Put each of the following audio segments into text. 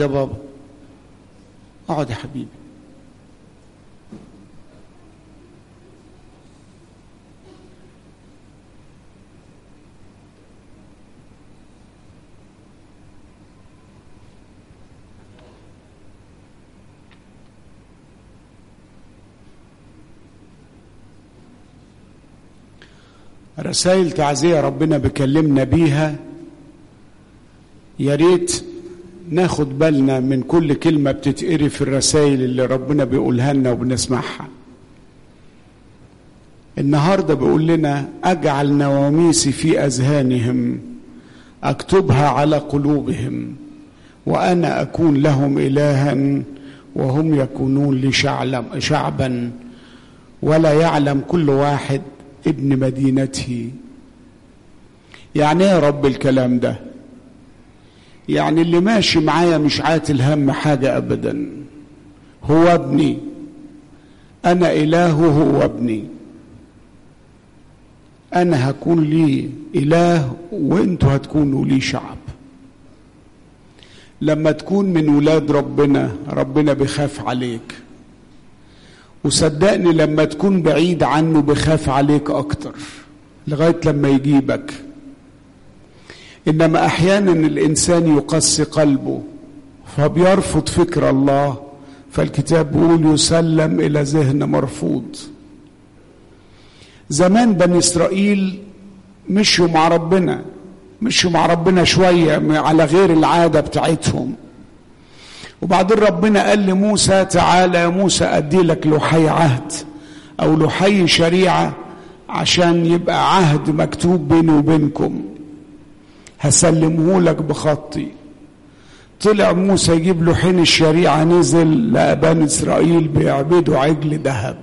يا بابا اقعد يا حبيبي رسائل تعزية ربنا بيكلمنا بيها يا ريت ناخد بالنا من كل كلمة بتتقري في الرسائل اللي ربنا بيقولها لنا وبنسمعها النهاردة بيقول لنا أجعل نواميسي في أذهانهم أكتبها على قلوبهم وأنا أكون لهم إلها وهم يكونون لي شعبا ولا يعلم كل واحد ابن مدينته يعني ايه يا رب الكلام ده يعني اللي ماشي معايا مش عاتل هم حاجة أبدا هو ابني أنا إلهه هو ابني أنا هكون لي إله وأنتوا هتكونوا لي شعب لما تكون من ولاد ربنا ربنا بيخاف عليك وصدقني لما تكون بعيد عنه بخاف عليك اكتر لغايه لما يجيبك انما احيانا الانسان يقسي قلبه فبيرفض فكر الله فالكتاب بيقول يسلم الى ذهن مرفوض زمان بني اسرائيل مشوا مع ربنا مشوا مع ربنا شويه على غير العاده بتاعتهم وبعدين ربنا قال لموسى تعالى يا موسى ادي لك لوحي عهد او لوحي شريعه عشان يبقى عهد مكتوب بيني وبينكم هسلمه لك بخطي طلع موسى يجيب لوحين الشريعه نزل لابان اسرائيل بيعبدوا عجل ذهب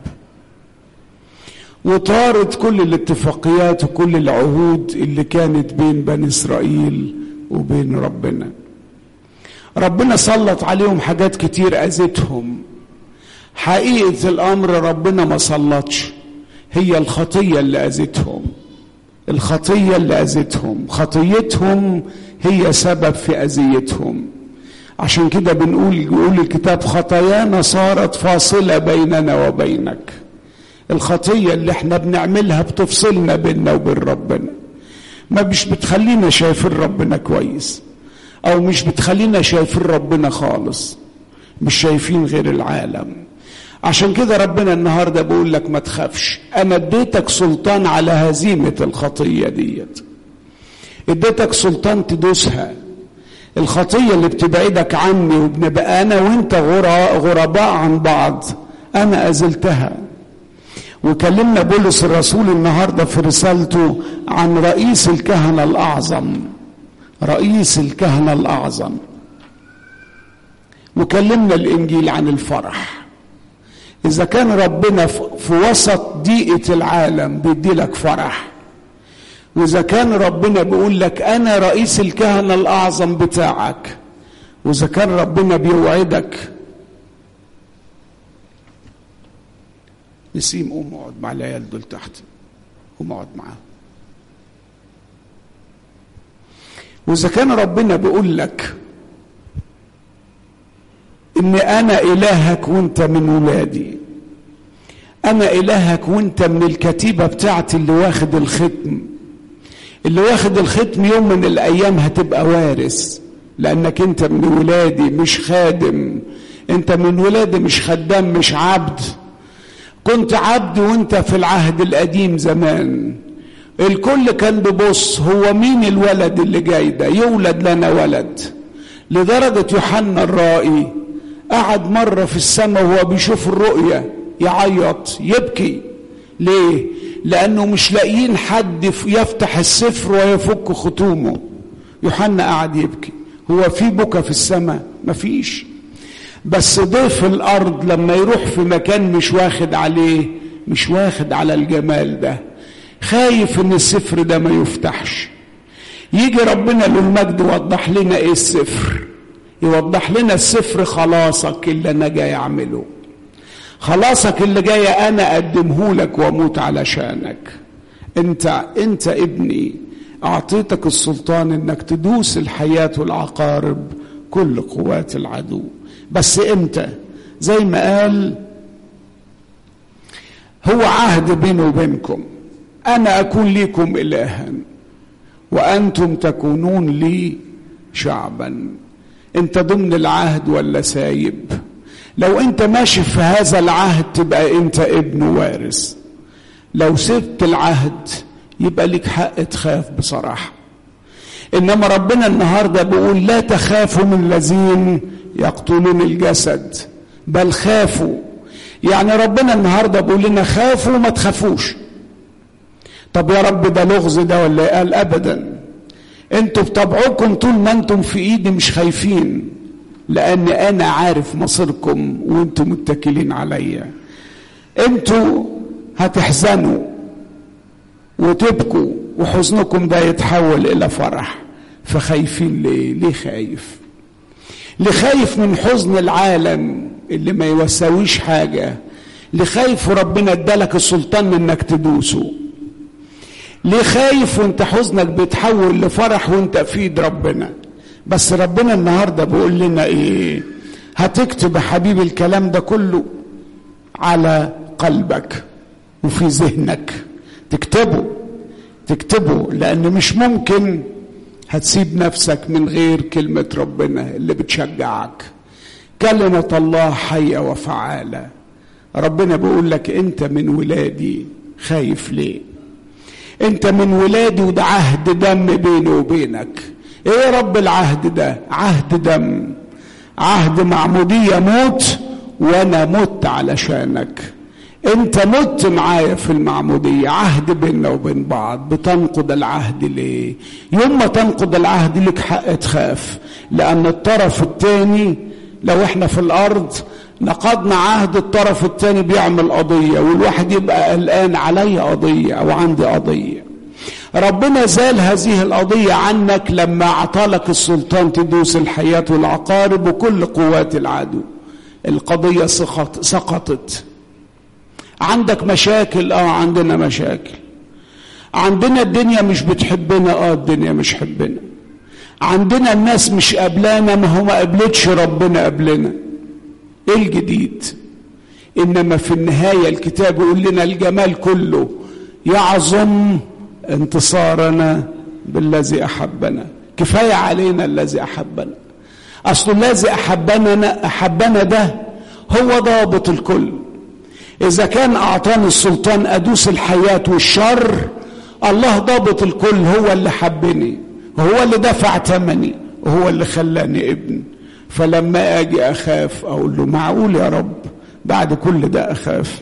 وطارت كل الاتفاقيات وكل العهود اللي كانت بين بني اسرائيل وبين ربنا ربنا سلط عليهم حاجات كتير اذتهم حقيقه الامر ربنا ما سلطش هي الخطيه اللي اذتهم الخطيه اللي اذتهم خطيتهم هي سبب في اذيتهم عشان كده بنقول يقول الكتاب خطايانا صارت فاصله بيننا وبينك الخطيه اللي احنا بنعملها بتفصلنا بيننا وبين ربنا ما مش بتخلينا شايفين ربنا كويس او مش بتخلينا شايفين ربنا خالص مش شايفين غير العالم عشان كده ربنا النهارده بيقول لك ما تخافش انا اديتك سلطان على هزيمه الخطيه ديت اديتك سلطان تدوسها الخطيه اللي بتبعدك عني وبنبقى انا وانت غرباء عن بعض انا ازلتها وكلمنا بولس الرسول النهارده في رسالته عن رئيس الكهنه الاعظم رئيس الكهنه الاعظم وكلمنا الانجيل عن الفرح اذا كان ربنا في وسط ضيقه العالم بيدي لك فرح واذا كان ربنا بيقول لك انا رئيس الكهنه الاعظم بتاعك واذا كان ربنا بيوعدك نسيم قوم اقعد مع العيال دول تحت قوم اقعد معاهم واذا كان ربنا بيقول لك ان انا الهك وانت من ولادي انا الهك وانت من الكتيبه بتاعتي اللي واخد الختم اللي واخد الختم يوم من الايام هتبقى وارث لانك انت من ولادي مش خادم انت من ولادي مش خدام مش عبد كنت عبد وانت في العهد القديم زمان الكل كان بيبص هو مين الولد اللي جاي ده يولد لنا ولد لدرجة يوحنا الرائي قعد مرة في السماء وهو بيشوف الرؤية يعيط يبكي ليه لأنه مش لاقيين حد يفتح السفر ويفك ختومه يوحنا قعد يبكي هو في بكى في السماء مفيش بس ضيف الأرض لما يروح في مكان مش واخد عليه مش واخد على الجمال ده خايف ان السفر ده ما يفتحش يجي ربنا للمجد يوضح لنا ايه السفر يوضح لنا السفر خلاصك اللي انا جاي اعمله خلاصك اللي جاي انا اقدمه لك واموت علشانك انت انت ابني اعطيتك السلطان انك تدوس الحياه والعقارب كل قوات العدو بس امتى زي ما قال هو عهد بيني وبينكم انا اكون ليكم الها وانتم تكونون لي شعبا انت ضمن العهد ولا سايب لو انت ماشي في هذا العهد تبقى انت ابن وارث لو سبت العهد يبقى لك حق تخاف بصراحه انما ربنا النهارده بيقول لا تخافوا من الذين يقتلون الجسد بل خافوا يعني ربنا النهارده بيقول لنا خافوا وما تخافوش طب يا رب ده لغز ده ولا قال ابدا انتوا بطبعكم طول ما انتم في ايدي مش خايفين لان انا عارف مصيركم وانتم متكلين عليا انتوا هتحزنوا وتبكوا وحزنكم ده يتحول الى فرح فخايفين ليه ليه خايف ليه خايف من حزن العالم اللي ما يساويش حاجه ليه خايف وربنا ادالك السلطان انك تدوسه ليه خايف وانت حزنك بيتحول لفرح وانت في ايد ربنا بس ربنا النهارده بيقول لنا ايه هتكتب يا حبيبي الكلام ده كله على قلبك وفي ذهنك تكتبه تكتبه لان مش ممكن هتسيب نفسك من غير كلمه ربنا اللي بتشجعك كلمه الله حيه وفعاله ربنا بيقول لك انت من ولادي خايف ليه انت من ولادي وده عهد دم بيني وبينك ايه يا رب العهد ده عهد دم عهد معمودية موت وانا مت علشانك انت مت معايا في المعمودية عهد بيننا وبين بعض بتنقض العهد ليه يوم ما تنقض العهد لك حق تخاف لان الطرف الثاني لو احنا في الارض نقضنا عهد الطرف الثاني بيعمل قضية والواحد يبقى قلقان علي قضية أو عندي قضية ربنا زال هذه القضية عنك لما أعطالك السلطان تدوس الحياة والعقارب وكل قوات العدو القضية سقط سقطت عندك مشاكل اه عندنا مشاكل عندنا الدنيا مش بتحبنا اه الدنيا مش حبنا عندنا الناس مش قبلانا ما هو ما قبلتش ربنا قبلنا ايه الجديد انما في النهايه الكتاب يقول لنا الجمال كله يعظم انتصارنا بالذي احبنا كفايه علينا الذي احبنا اصل الذي احبنا احبنا ده هو ضابط الكل اذا كان اعطاني السلطان ادوس الحياه والشر الله ضابط الكل هو اللي حبني هو اللي دفع ثمني وهو اللي خلاني ابن فلما اجي اخاف اقول له معقول يا رب بعد كل ده اخاف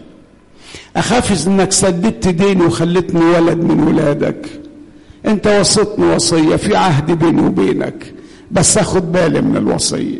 اخاف انك سددت ديني وخلتني ولد من ولادك انت وصيتني وصيه في عهد بيني وبينك بس اخد بالي من الوصيه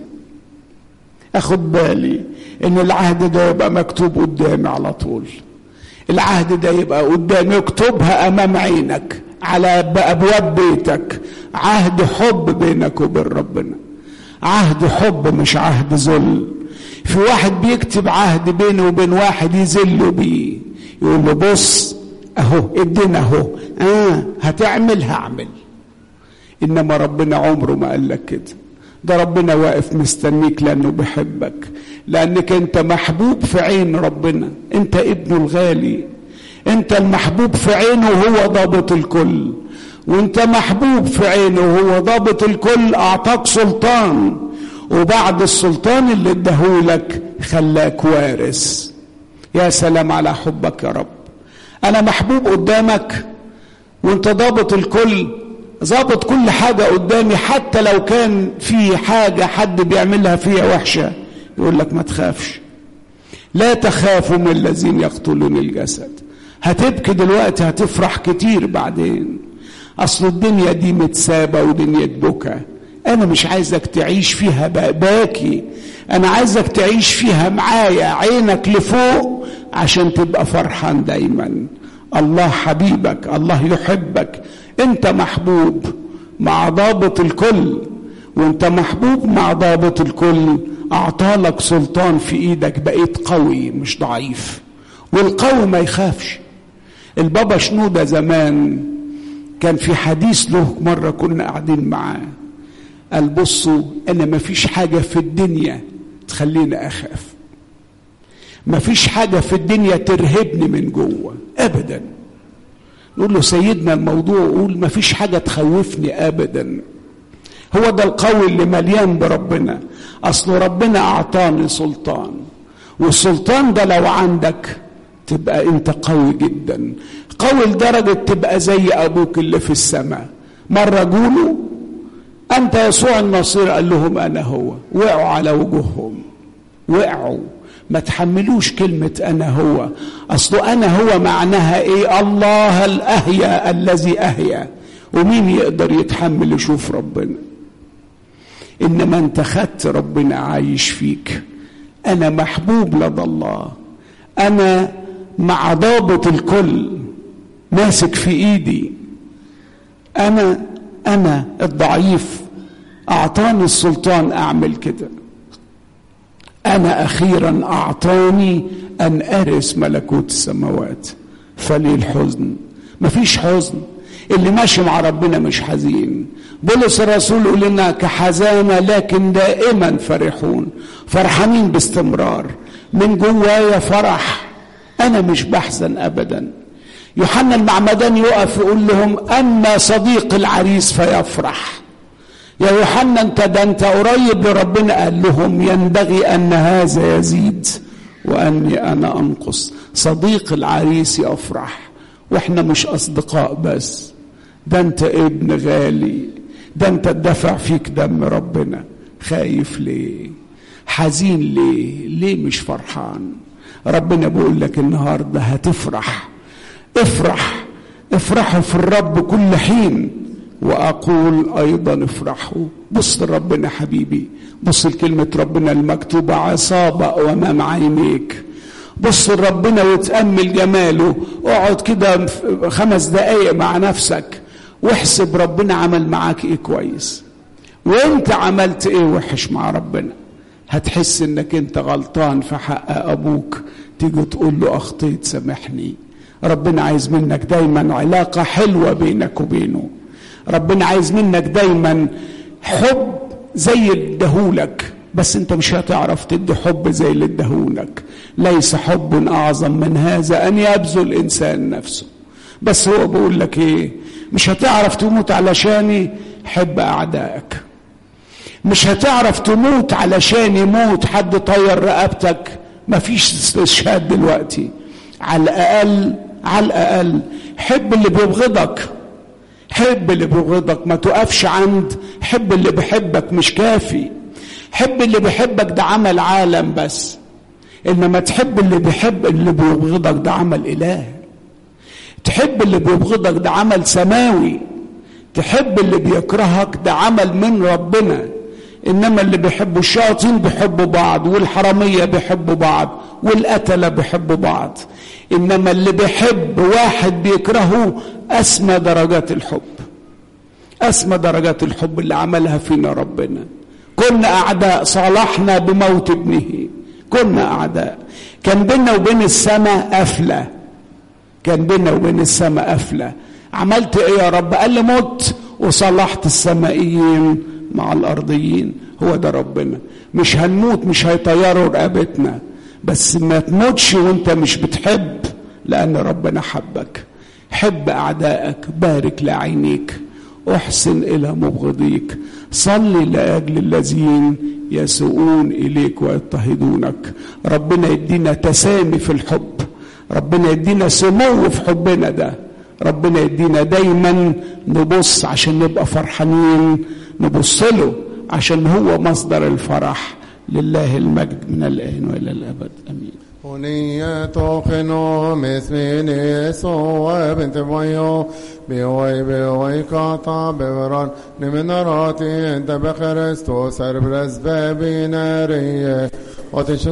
اخد بالي ان العهد ده يبقى مكتوب قدامي على طول العهد ده يبقى قدامي اكتبها امام عينك على ابواب بيتك عهد حب بينك وبين ربنا عهد حب مش عهد ذل في واحد بيكتب عهد بينه وبين واحد يذله بيه يقول له بص اهو ادينا اهو اه هتعمل هعمل انما ربنا عمره ما قال لك كده ده ربنا واقف مستنيك لانه بيحبك لانك انت محبوب في عين ربنا انت ابنه الغالي انت المحبوب في عينه وهو ضابط الكل وانت محبوب في عينه وهو ضابط الكل اعطاك سلطان وبعد السلطان اللي اداهولك خلاك وارث يا سلام على حبك يا رب انا محبوب قدامك وانت ضابط الكل ضابط كل حاجة قدامي حتى لو كان في حاجة حد بيعملها فيها وحشة يقول لك ما تخافش لا تخافوا من الذين يقتلون الجسد هتبكي دلوقتي هتفرح كتير بعدين اصل الدنيا دي متسابة ودنيا بكى انا مش عايزك تعيش فيها باكي انا عايزك تعيش فيها معايا عينك لفوق عشان تبقى فرحان دايما الله حبيبك الله يحبك انت محبوب مع ضابط الكل وانت محبوب مع ضابط الكل اعطالك سلطان في ايدك بقيت قوي مش ضعيف والقوي ما يخافش البابا شنودة زمان كان في حديث له مرة كنا قاعدين معاه قال بصوا انا مفيش حاجه في الدنيا تخليني اخاف مفيش حاجه في الدنيا ترهبني من جوه ابدا نقول له سيدنا الموضوع قول مفيش حاجه تخوفني ابدا هو ده القوي اللي مليان بربنا اصل ربنا اعطاني سلطان والسلطان ده لو عندك تبقى انت قوي جدا قوي لدرجه تبقى زي ابوك اللي في السماء مره قولوا انت يسوع النصير قال لهم انا هو وقعوا على وجوههم وقعوا ما تحملوش كلمة أنا هو أصل أنا هو معناها إيه الله الأهيا الذي أهيا ومين يقدر يتحمل يشوف ربنا إنما أنت خدت ربنا عايش فيك أنا محبوب لدى الله أنا مع ضابط الكل ماسك في إيدي أنا أنا الضعيف أعطاني السلطان أعمل كده أنا أخيرا أعطاني أن أرث ملكوت السماوات فلي الحزن مفيش حزن اللي ماشي مع ربنا مش حزين بولس الرسول يقول لنا كحزانة لكن دائما فرحون فرحانين باستمرار من جوايا فرح أنا مش بحزن أبدا يوحنا المعمدان يقف يقول لهم أما صديق العريس فيفرح يا يوحنا انت ده انت قريب لربنا قال لهم ينبغي ان هذا يزيد واني انا انقص صديق العريس يفرح واحنا مش اصدقاء بس ده انت ابن غالي ده انت الدفع فيك دم ربنا خايف ليه حزين ليه ليه مش فرحان ربنا بيقول لك النهارده هتفرح افرح افرحوا في الرب كل حين واقول ايضا افرحوا بص لربنا حبيبي بص لكلمه ربنا المكتوبه عصابه امام عينيك بص لربنا وتامل جماله اقعد كده خمس دقايق مع نفسك واحسب ربنا عمل معاك ايه كويس وانت عملت ايه وحش مع ربنا هتحس انك انت غلطان في حق ابوك تيجي تقول له اخطيت سامحني ربنا عايز منك دايما علاقه حلوه بينك وبينه ربنا عايز منك دايما حب زي اللي اداهولك بس انت مش هتعرف تدي حب زي اللي اداهولك ليس حب اعظم من هذا ان يبذل الانسان نفسه بس هو بيقول لك ايه مش هتعرف تموت علشاني حب اعدائك مش هتعرف تموت علشان يموت حد طير رقبتك مفيش استشهاد دلوقتي على الاقل على الاقل حب اللي بيبغضك حب اللي بيبغضك ما تقفش عند حب اللي بيحبك مش كافي حب اللي بيحبك ده عمل عالم بس انما تحب اللي بيحب اللي بيبغضك ده عمل اله تحب اللي بيبغضك ده عمل سماوي تحب اللي بيكرهك ده عمل من ربنا انما اللي بيحبوا الشياطين بيحبوا بعض والحراميه بيحبوا بعض والقتله بيحبوا بعض انما اللي بيحب واحد بيكرهه اسمى درجات الحب اسمى درجات الحب اللي عملها فينا ربنا كنا اعداء صالحنا بموت ابنه كنا اعداء كان بيننا وبين السماء قفله كان بيننا وبين السماء قفله عملت ايه يا رب قال لي مت وصلحت السمائيين مع الارضيين هو ده ربنا مش هنموت مش هيطيروا رقبتنا بس ما تموتش وانت مش بتحب لان ربنا حبك حب اعدائك بارك لعينيك احسن الى مبغضيك صلي لاجل الذين يسوءون اليك ويضطهدونك ربنا يدينا تسامي في الحب ربنا يدينا سمو في حبنا ده ربنا يدينا دايما نبص عشان نبقى فرحانين نبص له عشان هو مصدر الفرح لله المجد من الآن وإلى الأبد أمين ونية خنو مسمين يسوع بنت بويو بيوي بيوي قاطع بوران نمنراتي انت بخرستو سربرز بابي ناريه وتنشط